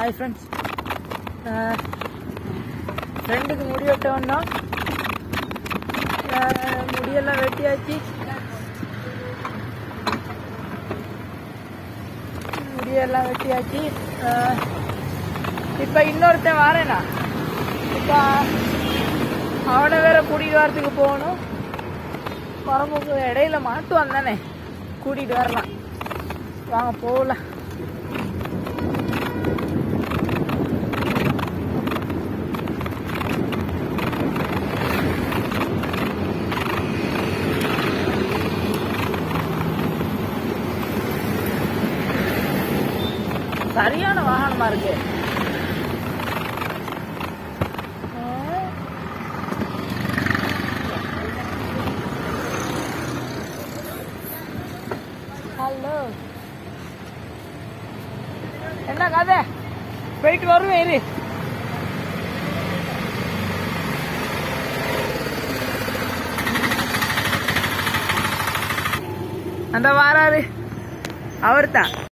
hi friends ஃப்ரெண்டுக்கு முடி வெட்ட வந்தோம் அஹ், முடியெல்லாம் வெட்டியாச்சு முடியெல்லாம் வெட்டியாச்சு அஹ், இப்ப இன்னொருத்தன் வரேனா இப்ப அவனை வேற கூட்டிட்டு வரதுக்கு போகணும் வரமுக்கு இடையில மாட்டு வந்தானே கூட்டிட்டு வரலாம் வாங்க போகலாம் சரியான வாகனமா இருக்கு ஹலோ என்ன கதை போயிட்டு வருவேன் இரு அந்த வாராரு அவர் தான்